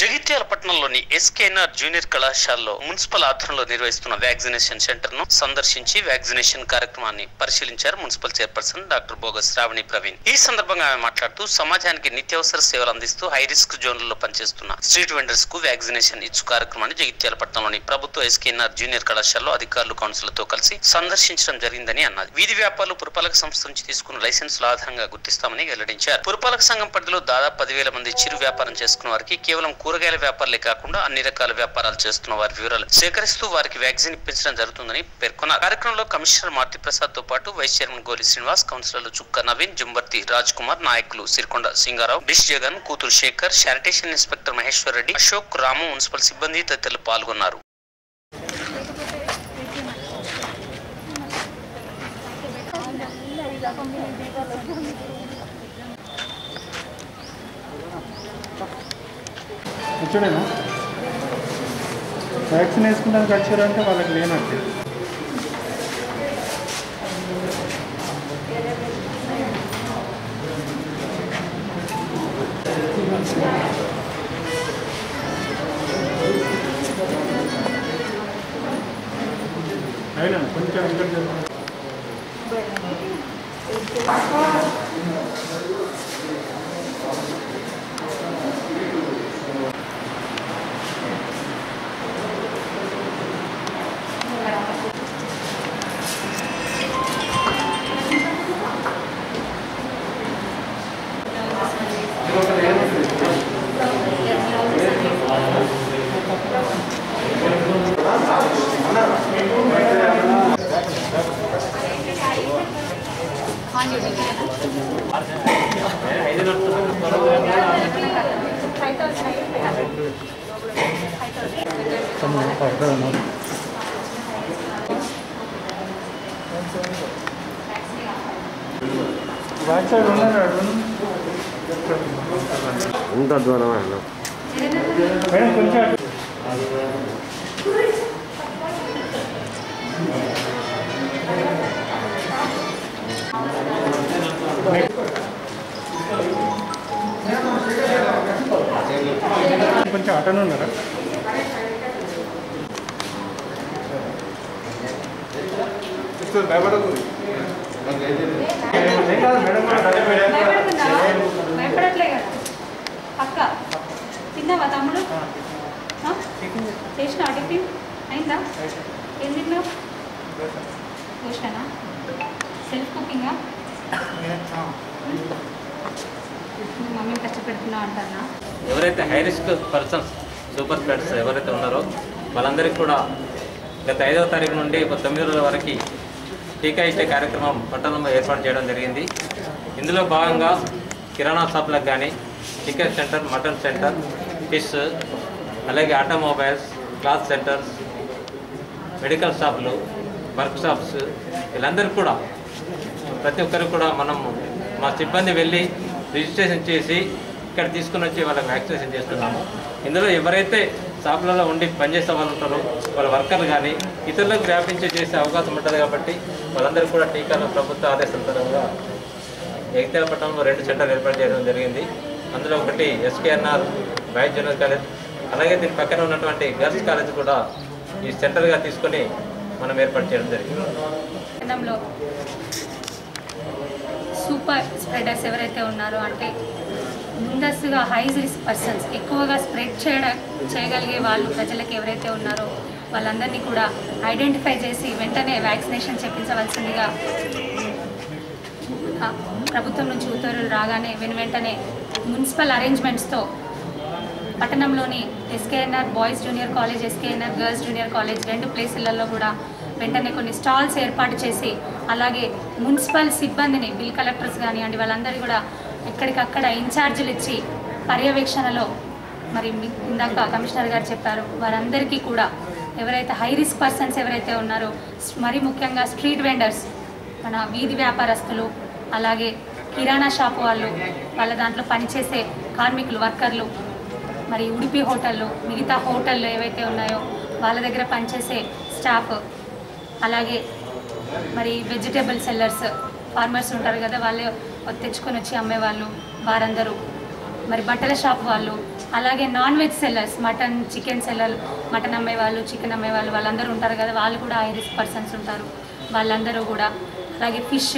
జగిత్యాల పట్టణంలోని SKNR junior కళాశాలలో municipal ఆధ్వర్యంలో నిర్వహిస్తున్న వ్యాక్సినేషన్ సెంటర్ ను సందర్శించి వ్యాక్సినేషన్ కార్యక్రమాన్ని పరిశీలించారు మున్సిపల్ చైర్పర్సన్ డాక్టర్ బోగస్ శ్రావణి ప్రవీణ్ ఈ సందర్భంగా ఆమె మాట్లాడుతూ సమాజానికి నిత్యావసర సేవలు అందిస్తూ హై రిస్క్ జోన్లలో పనిచేస్తున్న స్ట్రీట్ వెండర్స్ కు వ్యాక్సినేషన్ ఇచ్చు కార్యక్రమాన్ని జగిత్యాల పట్టణంలోని ప్రభుత్వ ఎస్కేఎన్ఆర్ జూనియర్ కళాశాలలో అధికారులు కౌన్సిలర్తో కలిసి సందర్శించడం జరిగిందని అన్నది వీధి వ్యాపారులు పురపాలక సంస్థ నుంచి తీసుకున్న లైసెన్సుల ఆధారంగా గుర్తిస్తామని వెల్లడించారు పురపాలక సంఘం పరిధిలో దాదాపు పదివేల మంది చిరు వ్యాపారం చేసుకున్న వారికి కేవలం కూరగాయల వ్యాపారులే కాకుండా అన్ని రకాల వ్యాపారాలు చేస్తున్న వారి వివరాలు సేకరిస్తూ వారికి వ్యాక్సిన్ ఇప్పించడం జరుగుతుందని పేర్కొన్నారు కార్యక్రమంలో కమిషనర్ మారుతి ప్రసాద్ తో పాటు వైస్ చైర్మన్ గోలి శ్రీనివాస్ కౌన్సిలర్లు చుక్క నవీన్ జుంబర్తి రాజ్ కుమార్ నాయకులు సిరికొండ సింగారావు డిష్ జగన్ కూతురు Shekar sanitation inspector Maheshwar Reddy Ashok Ramu municipal సిబ్బంది తదితరులు పాల్గొన్నారు వచ్చాడేనా వ్యాక్సిన్ వేసుకుంటానికి వచ్చారంటే వాళ్ళకి లేనట్టు అయినా కొంచెం ఇక్కడ జరుగు. బ్యాక్ సైడ్ ఉన్నారు అడుగు. ఎంత దూరం అన్న మేడం కొంచెం అటు. కొంచెం అటను ఉన్నారా భయపడట్లే కదా పక్క తిన్నావా తమ్ముడు ఆ? చేసినా టిఫిన్ అయిందా ఏం తిన్నావు దోశనా సెల్ఫ్ కుకింగా మమ్మీ కష్టపెడుతున్నావు అంటారా ఎవరైతే high risk persons super spreads ఎవరైతే ఉన్నారో వాళ్ళందరికీ కూడా గత ఐదవ తారీఖు నుండి ఒక తొమ్మిది రోజుల వరకు టీకా ఇచ్చే కార్యక్రమం పట్టణంలో ఏర్పాటు చేయడం జరిగింది ఇందులో భాగంగా కిరాణా షాపులకు కానీ chicken centre mutton centre fish అలాగే ఆటోమొబైల్స్ క్లాత్ సెంటర్స్ మెడికల్ షాపులు వర్క్ షాప్స్ వీళ్ళందరికీ కూడా ప్రతి ఒక్కరికి కూడా మనం మా సిబ్బంది వెళ్ళి రిజిస్ట్రేషన్ చేసి ఇక్కడ తీసుకుని వచ్చి వాళ్ళకి వ్యాక్సినేషన్ చేస్తున్నాము ఇందులో ఎవరైతే షాపులలో ఉండి పనిచేసే వాళ్ళు ఉంటారో వాళ్ళ వర్కర్లు కానీ ఇతరులకు వ్యాపించి చేసే అవకాశం ఉంటుంది కాబట్టి వాళ్ళందరికీ కూడా టీకాలు ప్రభుత్వ ఆదేశానుసారంగా జగిత్యాల పట్టణంలో రెండు సెంటర్లు ఏర్పాటు చేయడం జరిగింది అందులో ఒకటి ఎస్కేఎన్ఆర్ బాయ్స్ జూనియర్ కాలేజ్ అలాగే దీని పక్కన ఉన్నటువంటి గర్ల్స్ కాలేజ్ కూడా ఈ సెంటర్గా తీసుకొని మనం ఏర్పాటు చేయడం జరిగింది పట్టణంలో సూపర్ స్ప్రెడర్స్ ఎవరైతే ఉన్నారో అంటే ముందస్తుగా హై రిస్క్ పర్సన్స్ ఎక్కువగా స్ప్రెడ్ చేయడం చేయగలిగే వాళ్ళు ప్రజలకు ఎవరైతే ఉన్నారో వాళ్ళందరినీ కూడా ఐడెంటిఫై చేసి వెంటనే వ్యాక్సినేషన్ చేపించవలసిందిగా ఆ, ప్రభుత్వం నుంచి ఉత్తర్వులు రాగానే వెను వెంటనే మున్సిపల్ అరేంజ్మెంట్స్తో పట్టణంలోని SKNR boys junior college SKNR girls junior college రెండు ప్లేసులలో కూడా వెంటనే కొన్ని స్టాల్స్ ఏర్పాటు చేసి అలాగే మున్సిపల్ సిబ్బందిని బిల్ కలెక్టర్స్ కానివ్వండి వాళ్ళందరూ కూడా ఎక్కడికక్కడ ఇన్ఛార్జీలు ఇచ్చి పర్యవేక్షణలో మరి మీ- ఇందాక కమిషనర్ గారు చెప్పారు వారందరికీ కూడా ఎవరైతే హై రిస్క్ పర్సన్స్ ఎవరైతే ఉన్నారో స్- మరి ముఖ్యంగా స్ట్రీట్ వెండర్స్ మన వీధి వ్యాపారస్తులు అలాగే కిరాణా షాప్ వాళ్ళు వాళ్ళ దాంట్లో పనిచేసే కార్మికులు వర్కర్లు మరి ఉడిపి హోటళ్ళు మిగతా హోటళ్ళు ఏవైతే ఉన్నాయో వాళ్ళ దగ్గర పనిచేసే స్టాఫ్ అలాగే మరి వెజిటేబుల్ సెల్లర్స్ ఫార్మర్స్ ఉంటారు కదా వాళ్ళే తెచ్చుకొని వచ్చి అమ్మేవాళ్ళు వారందరూ మరి బట్టల షాప్ వాళ్ళు అలాగే non veg sellers mutton chicken seller mutton అమ్మేవాళ్ళు చికెన్ అమ్మేవాళ్ళు వాళ్ళందరూ ఉంటారు కదా వాళ్ళు కూడా హై రిస్క్ పర్సన్స్ ఉంటారు వాళ్ళందరూ కూడా అలాగే fish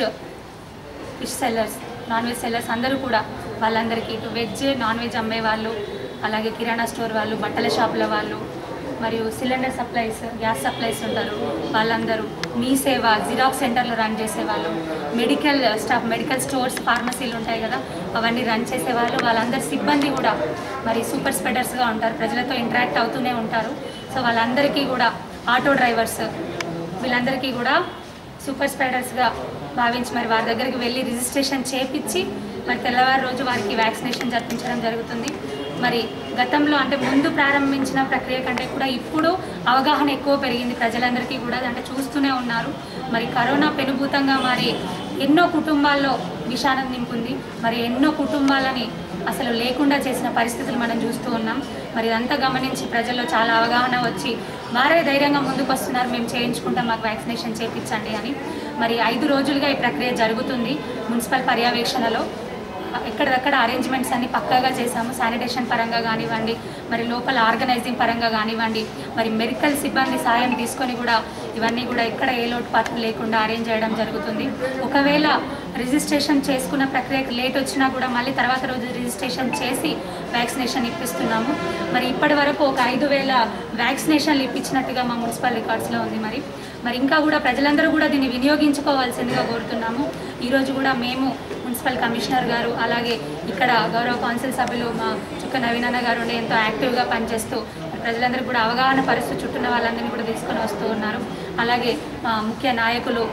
fish sellers non veg sellers అందరూ కూడా వాళ్ళందరికీ ఇటు వెజ్ నాన్ వెజ్ అమ్మేవాళ్ళు అలాగే కిరాణా స్టోర్ వాళ్ళు బట్టల షాపుల వాళ్ళు మరియు సిలిండర్ సప్లైస్ గ్యాస్ సప్లైస్ ఉంటారు వాళ్ళందరూ మీ సేవ జిరాక్స్ సెంటర్లో రన్ చేసేవాళ్ళు మెడికల్ స్టాఫ్ మెడికల్ స్టోర్స్ ఫార్మసీలు ఉంటాయి కదా అవన్నీ రన్ చేసేవాళ్ళు వాళ్ళందరి సిబ్బంది కూడా మరి సూపర్ స్ప్రెడర్స్గా ఉంటారు ప్రజలతో ఇంటరాక్ట్ అవుతూనే ఉంటారు సో వాళ్ళందరికీ కూడా ఆటో డ్రైవర్స్ వీళ్ళందరికీ కూడా సూపర్ స్ప్రెడర్స్గా భావించి మరి వారి దగ్గరికి వెళ్ళి రిజిస్ట్రేషన్ చేపించి మరి తెల్లవారు రోజు వారికి వ్యాక్సినేషన్ జరిపించడం జరుగుతుంది మరి గతంలో అంటే ముందు ప్రారంభించిన ప్రక్రియ కంటే కూడా ఇప్పుడు అవగాహన ఎక్కువ పెరిగింది ప్రజలందరికీ కూడా అంటే చూస్తూనే ఉన్నారు మరి కరోనా పెనుభూతంగా మరి ఎన్నో కుటుంబాల్లో విషాదం నింపుంది మరి ఎన్నో కుటుంబాలని అసలు లేకుండా చేసిన పరిస్థితులు మనం చూస్తూ ఉన్నాం మరి ఇదంతా గమనించి ప్రజల్లో చాలా అవగాహన వచ్చి వారే ధైర్యంగా ముందుకు వస్తున్నారు మేము చేయించుకుంటాం మాకు వ్యాక్సినేషన్ చేయించండి అని మరి ఐదు రోజులుగా ఈ ప్రక్రియ జరుగుతుంది మున్సిపల్ పర్యవేక్షణలో ఎక్కడిదక్కడ అరేంజ్మెంట్స్ అన్ని పక్కాగా చేశాము శానిటేషన్ పరంగా కానివ్వండి మరి లోపల ఆర్గనైజింగ్ పరంగా కానివ్వండి మరి మెడికల్ సిబ్బంది సాయం తీసుకొని కూడా ఇవన్నీ కూడా ఎక్కడ ఏ లోటుపాట్లు లేకుండా అరేంజ్ చేయడం జరుగుతుంది ఒకవేళ రిజిస్ట్రేషన్ చేసుకున్న ప్రక్రియకు లేట్ వచ్చినా కూడా మళ్ళీ తర్వాత రోజు రిజిస్ట్రేషన్ చేసి వ్యాక్సినేషన్ ఇప్పిస్తున్నాము మరి ఇప్పటి వరకు ఒక ఐదు వేల వ్యాక్సినేషన్లు ఇప్పించినట్టుగా మా మున్సిపల్ రికార్డ్స్లో ఉంది మరి మరి ఇంకా కూడా ప్రజలందరూ కూడా దీన్ని వినియోగించుకోవాల్సిందిగా కోరుతున్నాము ఈరోజు కూడా మేము మున్సిపల్ కమిషనర్ గారు అలాగే ఇక్కడ గౌరవ కౌన్సిల్ సభ్యులు మా చుక్క నవీనన్న గారు ఉండి ఎంతో యాక్టివ్గా పనిచేస్తూ ప్రజలందరికీ కూడా అవగాహన పరుస్తూ చుట్టూన్న వాళ్ళందరినీ కూడా తీసుకొని వస్తూ ఉన్నారు అలాగే మా ముఖ్య నాయకులు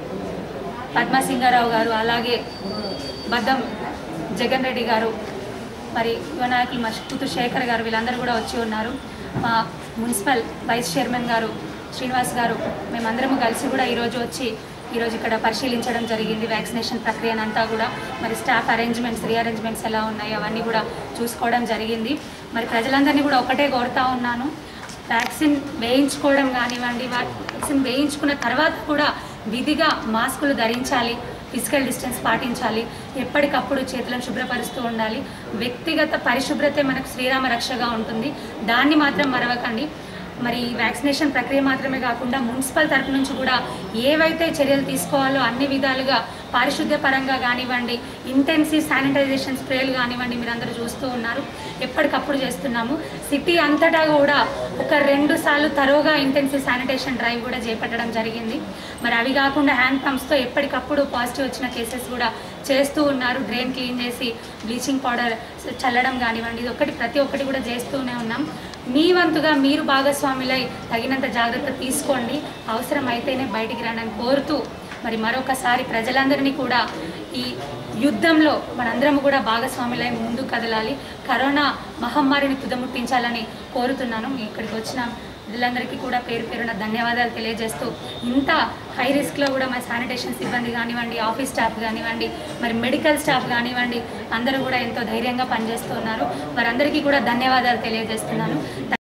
పద్మసింగారావు గారు అలాగే బద్దం జగన్ రెడ్డి గారు మరి యువ నాయకులు మా కూతురు శేఖర్ గారు వీళ్ళందరూ కూడా వచ్చి ఉన్నారు మా మున్సిపల్ వైస్ చైర్మన్ గారు శ్రీనివాస్ గారు మేమందరము కలిసి కూడా ఈరోజు వచ్చి ఈరోజు ఇక్కడ పరిశీలించడం జరిగింది వ్యాక్సినేషన్ ప్రక్రియనంతా కూడా మరి స్టాఫ్ అరేంజ్మెంట్స్ రీఅరేంజ్మెంట్స్ ఎలా ఉన్నాయి అవన్నీ కూడా చూసుకోవడం జరిగింది మరి ప్రజలందరినీ కూడా ఒకటే కోరుతా ఉన్నాను వ్యాక్సిన్ వేయించుకోవడం కానివ్వండి వ్యాక్సిన్ వేయించుకున్న తర్వాత కూడా విధిగా మాస్కులు ధరించాలి ఫిజికల్ డిస్టెన్స్ పాటించాలి ఎప్పటికప్పుడు చేతులను శుభ్రపరుస్తూ ఉండాలి వ్యక్తిగత పరిశుభ్రతే మనకు శ్రీరామ రక్షగా ఉంటుంది దాన్ని మాత్రం మరవకండి మరి ఈ వ్యాక్సినేషన్ ప్రక్రియ మాత్రమే కాకుండా మున్సిపల్ తరపు నుంచి కూడా ఏవైతే చర్యలు తీసుకోవాలో అన్ని విధాలుగా పారిశుద్ధ్య పరంగా కానివ్వండి ఇంటెన్సివ్ శానిటైజేషన్ స్ప్రేలు కానివ్వండి మీరు అందరూ చూస్తూ ఉన్నారు ఎప్పటికప్పుడు చేస్తున్నాము సిటీ అంతటా కూడా ఒక రెండు సార్లు తరోగా ఇంటెన్సివ్ శానిటేషన్ డ్రైవ్ కూడా చేపట్టడం జరిగింది మరి అవి కాకుండా హ్యాండ్ పంప్స్తో ఎప్పటికప్పుడు పాజిటివ్ వచ్చిన కేసెస్ కూడా చేస్తూ ఉన్నారు డ్రైన్ క్లీన్ చేసి బ్లీచింగ్ పౌడర్ చల్లడం కానివ్వండి ఇది ఒకటి ప్రతి ఒక్కటి కూడా చేస్తూనే ఉన్నాం మీ వంతుగా మీరు భాగస్వాములై తగినంత జాగ్రత్త తీసుకోండి అవసరం అయితేనే బయటికి రండి అని కోరుతూ మరి మరొకసారి ప్రజలందరినీ కూడా ఈ యుద్ధంలో మనందరం కూడా భాగస్వాములై ముందుకు కదలాలి కరోనా మహమ్మారిని తుదముట్టించాలని కోరుతున్నాను మీ ఇక్కడికి వచ్చిన ప్రజలందరికీ కూడా పేరు పేరున ధన్యవాదాలు తెలియజేస్తూ ఇంత హై రిస్క్లో కూడా మా శానిటేషన్ సిబ్బంది కానివ్వండి ఆఫీస్ స్టాఫ్ కానివ్వండి మరి మెడికల్ స్టాఫ్ కానివ్వండి అందరూ కూడా ఎంతో ధైర్యంగా పనిచేస్తున్నారు వారందరికీ కూడా ధన్యవాదాలు తెలియజేస్తున్నాను